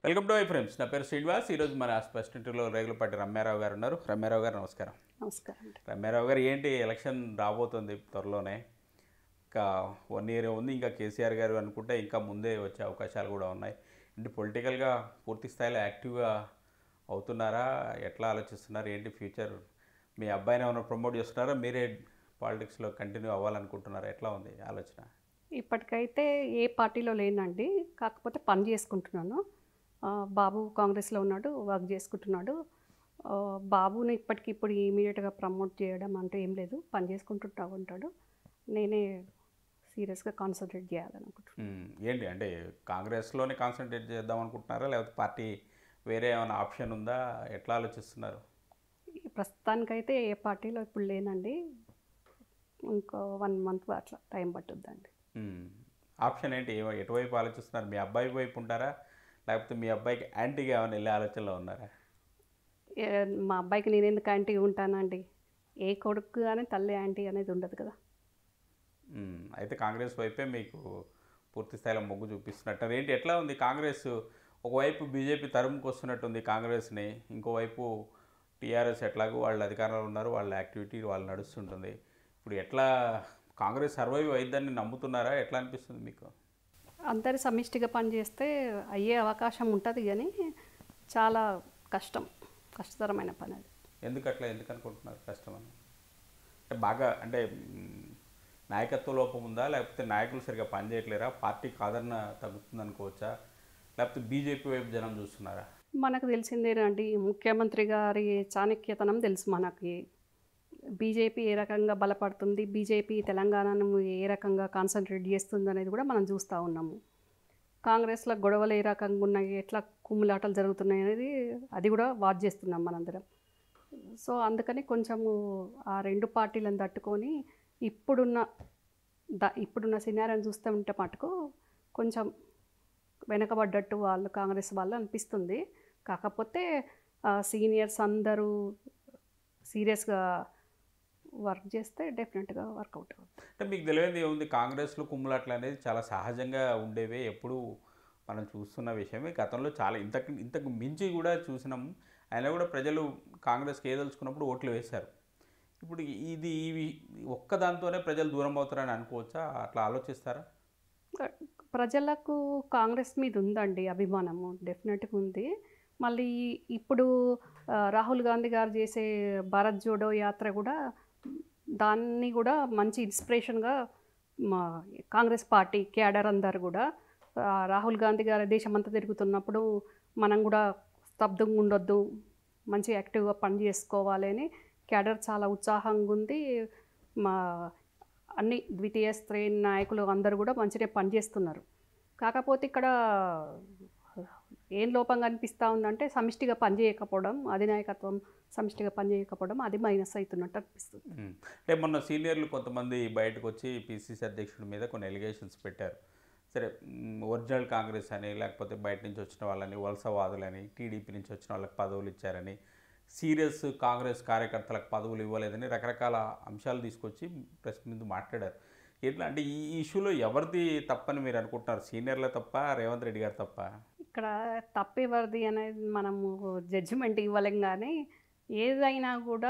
Welcome to I friends నా పేరు శ్రీనివాస్ ఈరోజు మన స్పెసిఫిక్లో రేగులపాటి రమ్యారావు గారు ఉన్నారు రమ్యారావు గారు నమస్కారం నమస్కారం అండి రమ్యారావు గారు ఏంటి ఎలక్షన్ రాబోతుంది త్వరలోనే ఇంకా వన్ ఇయర్ ఉంది ఇంకా కేసీఆర్ గారు అనుకుంటే ఇంకా ముందే వచ్చే అవకాశాలు కూడా ఉన్నాయి అంటే పొలిటికల్గా పూర్తి స్థాయిలో యాక్టివ్గా అవుతున్నారా ఎట్లా ఆలోచిస్తున్నారు ఏంటి ఫ్యూచర్ మీ అబ్బాయిని ఏమైనా ప్రమోట్ చేస్తున్నారా మీరే పాలిటిక్స్లో కంటిన్యూ అవ్వాలనుకుంటున్నారా ఎట్లా ఉంది ఆలోచన ఇప్పటికైతే ఏ పార్టీలో లేనండి కాకపోతే పని చేసుకుంటున్నాను ఆ, బాబు కాంగ్రెస్లో ఉన్నాడు వర్క్ చేసుకుంటున్నాడు ఆ, బాబుని ఇప్పటికి ఇప్పుడు ఇమీడియట్గా ప్రమోట్ చేయడం అంటే ఏం లేదు పని చేసుకుంటుంటా ఉంటాడు నేనే సీరియస్గా కాన్సన్ట్రేట్ చేయాలనుకుంటున్నాను మ్మ్. ఏంటి అంటే కాంగ్రెస్లోనే కాన్సన్ట్రేట్ చేద్దాం అనుకుంటున్నారా లేకపోతే పార్టీ వేరే ఏమైనా ఆప్షన్ ఉందా ఎట్లా ఆలోచిస్తున్నారు ప్రస్తుతానికైతే ఏ పార్టీలో ఇప్పుడు లేనండి ఇంకో వన్ మంత్ అట్లా టైం పట్టుద్దండి మ్మ్. ఆప్షన్ ఏంటి ఏ- ఎటువైపు ఆలోచిస్తున్నారు మీ అబ్బాయి వైపు ఉంటారా లేకపోతే మీ అబ్బాయికి యాంటీగా ఏమైనా వెళ్ళే ఆలోచనలో ఉన్నారా ఏ- మా అబ్బాయికి నేను ఎందుకు యాంటీ ఉంటానండి ఏ కొడుకు కానీ తల్లి యాంటీ అనేది ఉండదు కదా మ్మ్. అయితే కాంగ్రెస్ వైపే మీకు పూర్తి స్థాయిలో మొగ్గు చూపిస్తున్నట్టు ఏంటి ఎట్లా ఉంది కాంగ్రెస్ ఒకవైపు బీజేపీ తరుముకు వస్తున్నట్టుంది కాంగ్రెస్ని ఇంకోవైపు టీఆర్ఎస్ ఎట్లాగో వాళ్ళు అధికారంలో ఉన్నారు వాళ్ళ యాక్టివిటీ వాళ్ళు నడుస్తుంటుంది ఇప్పుడు ఎట్లా కాంగ్రెస్ సర్వైవ్ అయిద్దని నమ్ముతున్నారా ఎట్లా అనిపిస్తుంది మీకు అందరు సమిష్టిగా పనిచేస్తే అయ్యే అవకాశం ఉంటుంది కానీ చాలా కష్టం కష్టతరమైన పని అది ఎందుకు అట్లా ఎందుకు అనుకుంటున్నారు కష్టం అని అంటే బాగా అంటే మ్, నాయకత్వ లోపం ఉందా లేకపోతే నాయకులు సరిగా పనిచేయట్లేరా పార్టీకి ఆదరణ తగ్గుతుంది అనుకోవచ్చా లేకపోతే బీజేపీ వైపు జనం చూస్తున్నారా మనకు తెలిసిందేనండి ముఖ్యమంత్రి గారి చాణక్యతనం తెలుసు మనకి బీజేపీ ఏ రకంగా బలపడుతుంది బీజేపీ తెలంగాణను ఏ రకంగా కాన్సన్ట్రేట్ చేస్తుంది అనేది కూడా మనం చూస్తూ ఉన్నాము కాంగ్రెస్లో గొడవలు ఏ రకంగా ఉన్నాయి ఎట్లా కుమ్ములాటలు జరుగుతున్నాయి అనేది అది కూడా వాచ్ చేస్తున్నాం మనందరం సో అందుకని కొంచెము ఆ రెండు పార్టీలను తట్టుకొని ఇప్పుడున్న ద ఇప్పుడున్న సినారిని చూస్తూ ఉంటే మటుకు కొంచెం వెనకబడ్డట్టు వాళ్ళు కాంగ్రెస్ వాళ్ళు అనిపిస్తుంది కాకపోతే సీనియర్స్ అందరూ సీరియస్గా వర్క్ చేస్తే డెఫినెట్గా వర్కౌట్ అవుతుంది అంటే మీకు తెలియదు ఏముంది కాంగ్రెస్లో కుమ్ములాట్లు అనేది చాలా సహజంగా ఉండేవే ఎప్పుడు మనం చూస్తున్న విషయమే గతంలో చాలా ఇంతకు ఇంతకు మించి కూడా చూసినాం అయినా కూడా ప్రజలు కాంగ్రెస్కి ఏదలుచుకున్నప్పుడు ఓట్లు వేశారు ఇప్పుడు ఇది ఇవి ఒక్క దాంతోనే ప్రజలు దూరం అవుతారని అనుకోవచ్చా అట్లా ఆలోచిస్తారా ప్రజలకు కాంగ్రెస్ మీద ఉందండి అభిమానము డెఫినెట్గా ఉంది మళ్ళీ ఇప్పుడు ఆ, రాహుల్ గాంధీ గారు చేసే భారత్ జోడో యాత్ర కూడా దాన్ని కూడా మంచి ఇన్స్పిరేషన్గా మా కాంగ్రెస్ పార్టీ క్యాడర్ అందరు కూడా ఆ, రాహుల్ గాంధీ గారు దేశమంతా తిరుగుతున్నప్పుడు మనం కూడా స్తబ్దంగా ఉండొద్దు మంచి యాక్టివ్గా పని చేసుకోవాలి అని క్యాడర్ చాలా ఉత్సాహంగా ఉంది మా అన్ని ద్వితీయ శ్రేణి నాయకులు అందరూ కూడా మంచిగా పనిచేస్తున్నారు కాకపోతే ఇక్కడ ఏం లోపం కనిపిస్తూ ఉందంటే సమిష్టిగా పనిచేయకపోవడం అధినాయకత్వం సమిష్టిగా పనిచేయకపోవడం అది మైనస్ అవుతున్నట్టు అనిపిస్తుంది ఉమ్. అంటే మొన్న సీనియర్లు కొంతమంది బయటకు వచ్చి పిసిసి అధ్యక్షుడి మీద కొన్ని ఎలిగేషన్స్ పెట్టారు సరే ఉమ్, ఒరిజినల్ కాంగ్రెస్ అని లేకపోతే బయట నుంచి వచ్చిన వాళ్ళని వలసవాదులని టీడీపీ నుంచి వచ్చిన వాళ్ళకి పదవులు ఇచ్చారని సీరియస్ కాంగ్రెస్ కార్యకర్తలకు పదవులు ఇవ్వలేదని రకరకాల అంశాలు తీసుకొచ్చి ప్రెస్ ముందు మాట్లాడారు ఎట్లా అంటే ఈ ఇష్యూలో ఎవరిది తప్పని మీరు అనుకుంటున్నారు సీనియర్ల తప్ప రేవంత్ రెడ్డి గారు తప్ప ఇక్కడ తప్పెవరిది అనేది మనము జడ్జిమెంట్ ఇవ్వలేం కానీ ఏదైనా కూడా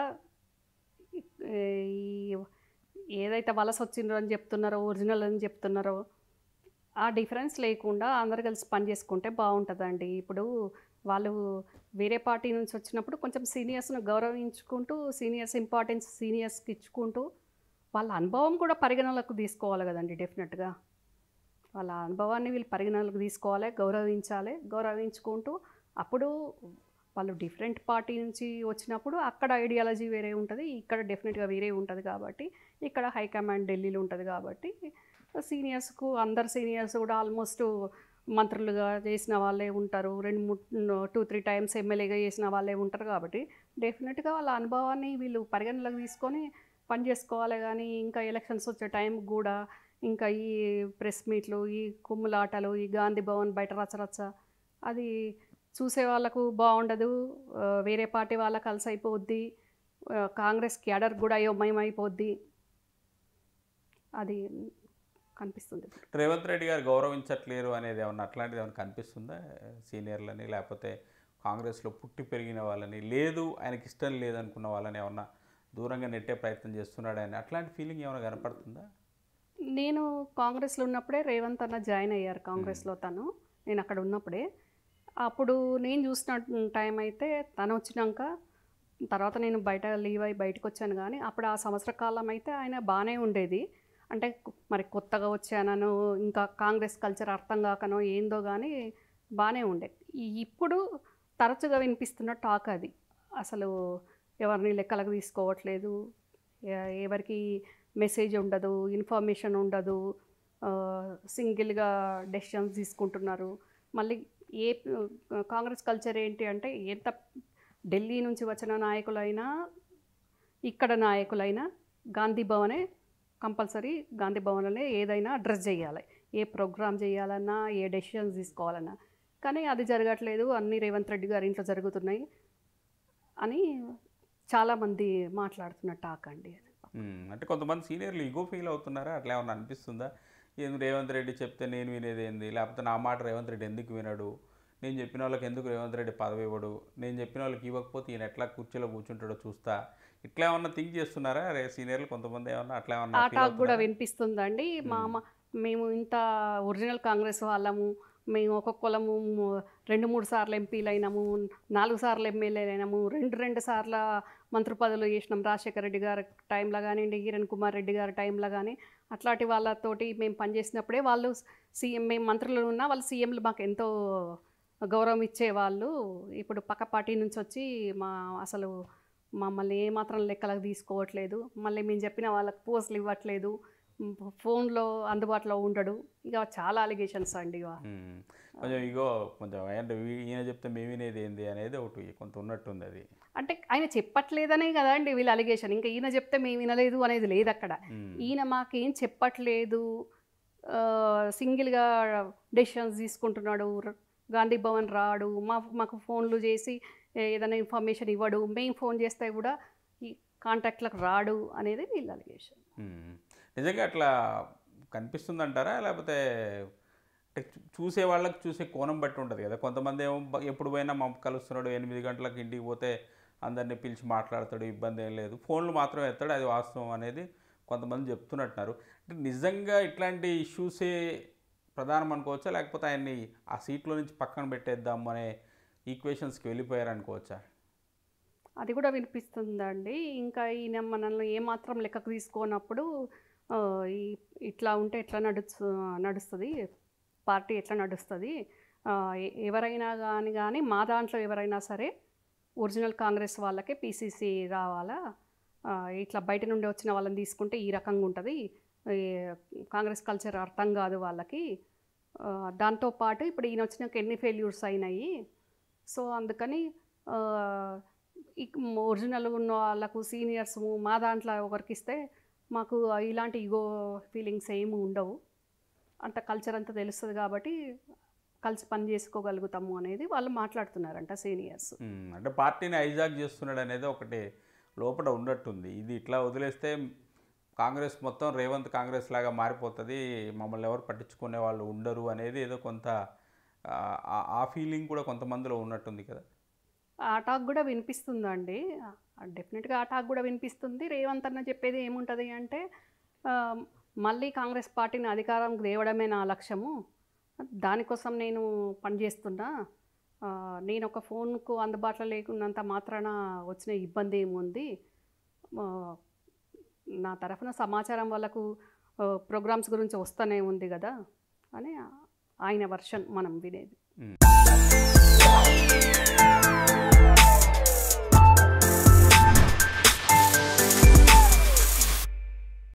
ఈ ఏదైతే వలస వచ్చిండ్రో అని చెప్తున్నారో ఒరిజినల్ అని చెప్తున్నారో ఆ డిఫరెన్స్ లేకుండా అందరు కలిసి పని చేసుకుంటే బాగుంటుందండి ఇప్పుడు వాళ్ళు వేరే పార్టీ నుంచి వచ్చినప్పుడు కొంచెం సీనియర్స్ను గౌరవించుకుంటూ సీనియర్స్ ఇంపార్టెన్స్ సీనియర్స్కి ఇచ్చుకుంటూ వాళ్ళ అనుభవం కూడా పరిగణలోకి తీసుకోవాలి కదండి డెఫినెట్గా వాళ్ళ అనుభవాన్ని వీళ్ళు పరిగణనలోకి తీసుకోవాలి గౌరవించాలి గౌరవించుకుంటూ అప్పుడు వాళ్ళు డిఫరెంట్ పార్టీ నుంచి వచ్చినప్పుడు అక్కడ ఐడియాలజీ వేరే ఉంటుంది ఇక్కడ డెఫినెట్గా వేరే ఉంటుంది కాబట్టి ఇక్కడ హైకమాండ్ ఢిల్లీలో ఉంటుంది కాబట్టి సీనియర్స్కు అందరు సీనియర్స్ కూడా ఆల్మోస్ట్ మంత్రులుగా చేసిన వాళ్ళే ఉంటారు రెండు మూడు టూ త్రీ టైమ్స్ ఎమ్మెల్యేగా చేసిన వాళ్ళే ఉంటారు కాబట్టి డెఫినెట్గా వాళ్ళ అనుభవాన్ని వీళ్ళు పరిగణలోకి తీసుకొని పని చేసుకోవాలి కానీ ఇంకా ఎలక్షన్స్ వచ్చే టైం కూడా ఇంకా ఈ ప్రెస్ మీట్లు ఈ కుమ్ములాటలు ఈ గాంధీ భవన్ బయట రచ్చరచ్చ అది చూసే వాళ్ళకు బాగుండదు ఆ, వేరే పార్టీ వాళ్ళకి కలిసి అయిపోద్ది ఆ, కాంగ్రెస్ క్యాడర్ కూడా అయోమయం అయిపోద్ది అది కనిపిస్తుంది ఇప్పుడు. రేవంత్ రెడ్డి గారు గౌరవించట్లేరు అనేది ఏమన్నా అట్లాంటిది ఏమైనా కనిపిస్తుందా సీనియర్లని లేకపోతే కాంగ్రెస్లో పుట్టి పెరిగిన వాళ్ళని లేదు ఆయనకి ఇష్టం లేదనుకున్న వాళ్ళని ఏమన్నా దూరంగా నెట్టే ప్రయత్నం చేస్తున్నాడు అని అట్లాంటి ఫీలింగ్ ఏమైనా కనపడుతుందా నేను కాంగ్రెస్లో ఉన్నప్పుడే రేవంత్ అన్న జాయిన్ అయ్యారు కాంగ్రెస్లో తను నేను అక్కడ ఉన్నప్పుడే అప్పుడు నేను చూసిన టైం అయితే తను వచ్చినాక తర్వాత నేను బయట లీవ్ అయి బయటకు వచ్చాను కానీ అప్పుడు ఆ సంవత్సర కాలం అయితే ఆయన బాగానే ఉండేది అంటే మరి కొత్తగా వచ్చానను ఇంకా కాంగ్రెస్ కల్చర్ అర్థం కాకనో ఏందో కానీ బాగానే ఉండే ఈ- ఇప్పుడు తరచుగా వినిపిస్తున్న టాక్ అది అసలు ఎవరిని లెక్కలకు తీసుకోవట్లేదు ఎ- ఎవరికి మెసేజ్ ఉండదు ఇన్ఫర్మేషన్ ఉండదు ఆ, సింగిల్గా డెసిషన్స్ తీసుకుంటున్నారు మళ్ళీ ఏ కాంగ్రెస్ కల్చర్ ఏంటి అంటే ఎంత ఢిల్లీ నుంచి వచ్చిన నాయకులైనా ఇక్కడ నాయకులైనా గాంధీ భవనే కంపల్సరీ గాంధీ భవన్లోనే ఏదైనా అడ్రస్ చేయాలి ఏ ప్రోగ్రామ్ చేయాలన్నా ఏ డెసిషన్స్ తీసుకోవాలన్నా కానీ అది జరగట్లేదు అన్నీ రేవంత్ రెడ్డి గారి ఇంట్లో జరుగుతున్నాయి అని చాలామంది మాట్లాడుతున్న టాక్ అండి అది మ్మ్. అంటే కొంతమంది సీనియర్లు ఈగో ఫీల్ అవుతున్నారా అట్లా ఏమన్నా అనిపిస్తుందా ఏం రేవంత్ రెడ్డి చెప్తే నేను వినేది ఏంది లేకపోతే నా మాట రేవంత్ రెడ్డి ఎందుకు వినడు నేను చెప్పిన వాళ్ళకి ఎందుకు రేవంత్ రెడ్డి పదవి ఇవ్వడు నేను చెప్పిన వాళ్ళకి ఇవ్వకపోతే ఈయన ఎట్లా కుర్చీలో కూర్చుంటాడో చూస్తా ఇట్లా ఏమన్నా థింక్ చేస్తున్నారా రే సీనియర్లు కొంతమంది ఏమన్నా అట్లా ఆ ఏమన్నా feel టాక్ కూడా అవుతున్నారా? వినిపిస్తుందండి మా అమ్మ మేము ఇంత ఒరిజినల్ కాంగ్రెస్ వాళ్ళము మేము ఒక్కొక్కలము ము- రెండు మూడు సార్లు ఎంపీలు అయినాము నాలుగు సార్లు ఎమ్మెల్యేలు అయినాము రెండు రెండు సార్ల మంత్రి పదవులు చేసినాం రాజశేఖర రెడ్డి గారి టైంలో కానివ్వండి కిరణ్ కుమార్ రెడ్డి గారి టైంలో కానీ అట్లాంటి వాళ్ళతోటి మేము పనిచేసినప్పుడే వాళ్ళు సీఎం మేము మంత్రులు ఉన్నా వాళ్ళు సీఎంలు మాకు ఎంతో గౌరవం ఇచ్చేవాళ్ళు ఇప్పుడు పక్క పార్టీ నుంచి వచ్చి మా అసలు మమ్మల్ని ఏమాత్రం లెక్కలకు తీసుకోవట్లేదు మళ్ళీ మేము చెప్పిన వాళ్ళకి పోస్టులు ఇవ్వట్లేదు మ్, ఫోన్లో అందుబాటులో ఉండడు ఇక చాలా అలిగేషన్స్ అండి ఇక మ్మ్. కొంచెం ఇగో కొంచెం అంటే వీ- ఈయన చెప్తే మేము వినేది ఏంది అనేది ఒకటి కొంత ఉన్నట్టుంది అది అంటే ఆయన చెప్పట్లేదనే కదా అండి వీళ్ళ అలిగేషన్ ఇంకా ఈయన చెప్తే మేము వినలేదు అనేది లేదు అక్కడ మ్మ్. ఈయన మాకేం చెప్పట్లేదు ఆ, సింగిల్గా డెసిషన్స్ తీసుకుంటున్నాడు ర- గాంధీ భవన్ రాడు మా మాకు ఫోన్లు చేసి ఏ- ఏదైనా ఇన్ఫర్మేషన్ ఇవ్వడు మేము ఫోన్ చేస్తే కూడా ఈ కాంటాక్ట్లకు రాడు అనేది వీళ్ళ అలిగేషన్ మ్మ్. నిజంగా అట్లా కనిపిస్తుందంటారా లేకపోతే అంటే చూ- చూసే వాళ్ళకి చూసే కోణం బట్టి ఉంటుంది కదా కొంతమంది ఏమో బ- ఎప్పుడు పోయినా మా కలుస్తున్నాడు ఎనిమిది గంటలకు ఇంటికి పోతే అందరినీ పిలిచి మాట్లాడతాడు ఇబ్బంది ఏం లేదు ఫోన్లు మాత్రం ఎత్తాడు అది వాస్తవం అనేది కొంతమంది చెప్తున్నట్టున్నారు అంటే నిజంగా ఇట్లాంటి ఇష్యూసే ప్రధానం అనుకోవచ్చా లేకపోతే ఆయన్ని ఆ సీట్లో నుంచి పక్కన పెట్టేద్దాం అనే ఈక్వేషన్స్కి వెళ్ళిపోయారు అనుకోవచ్చా అది కూడా వినిపిస్తుందండి ఇంకా ఈయన మనల్ని ఏమాత్రం లెక్కకు తీసుకోనప్పుడు ఆ, ఈ ఇట్లా ఉంటే ఎట్లా నడుచు నడుస్తుంది పార్టీ ఎట్లా నడుస్తుంది ఆ, ఎ- ఎవరైనా కానీ కానీ మా దాంట్లో ఎవరైనా సరే ఒరిజినల్ కాంగ్రెస్ వాళ్ళకే పీసీసీ రావాలా ఆ, ఇట్లా బయట నుండి వచ్చిన వాళ్ళని తీసుకుంటే ఈ రకంగా ఉంటుంది ఈ కాంగ్రెస్ కల్చర్ అర్థం కాదు వాళ్ళకి ఆ, దాంతోపాటు ఇప్పుడు ఈయన వచ్చినాక ఎన్ని ఫెయిల్యూర్స్ అయినాయి సో అందుకని ఆ, ఇక్- ఒరిజినల్ ఉన్న వాళ్ళకు సీనియర్స్ మా దాంట్లో ఒకరికి ఇస్తే మాకు ఇలాంటి ఈగో ఫీలింగ్స్ ఏమి ఉండవు అంత కల్చర్ అంతా తెలుస్తుంది కాబట్టి కలిసి పని చేసుకోగలుగుతాము అనేది వాళ్ళు మాట్లాడుతున్నారంట సీనియర్స్ మ్మ్. అంటే పార్టీని హైజాక్ చేస్తున్నాడు అనేది ఒకటి లోపల ఉన్నట్టుంది ఇది ఇట్లా వదిలేస్తే కాంగ్రెస్ మొత్తం రేవంత్ కాంగ్రెస్ లాగా మారిపోతుంది మమ్మల్ని ఎవరు పట్టించుకునే వాళ్ళు ఉండరు అనేది ఏదో కొంత ఆ, ఆ- ఆ ఫీలింగ్ కూడా కొంతమందిలో ఉన్నట్టుంది కదా ఆ టాక్ కూడా వినిపిస్తుందండి డెఫినెట్గా ఆ టాక్ కూడా వినిపిస్తుంది రేవంత్ అన్న చెప్పేది ఏముంటుంది అంటే ఆ, మళ్ళీ కాంగ్రెస్ పార్టీని అధికారం తేవడమే నా లక్ష్యము దానికోసం నేను పనిచేస్తున్నా ఆ, నేను ఒక ఫోన్కు అందుబాటులో లేకున్నంత మాత్రాన వచ్చిన ఇబ్బంది ఏముంది ఆ, నా తరఫున సమాచారం వాళ్ళకు ప్రోగ్రామ్స్ గురించి వస్తూనే ఉంది కదా అని ఆయన వర్షన్ మనం వినేది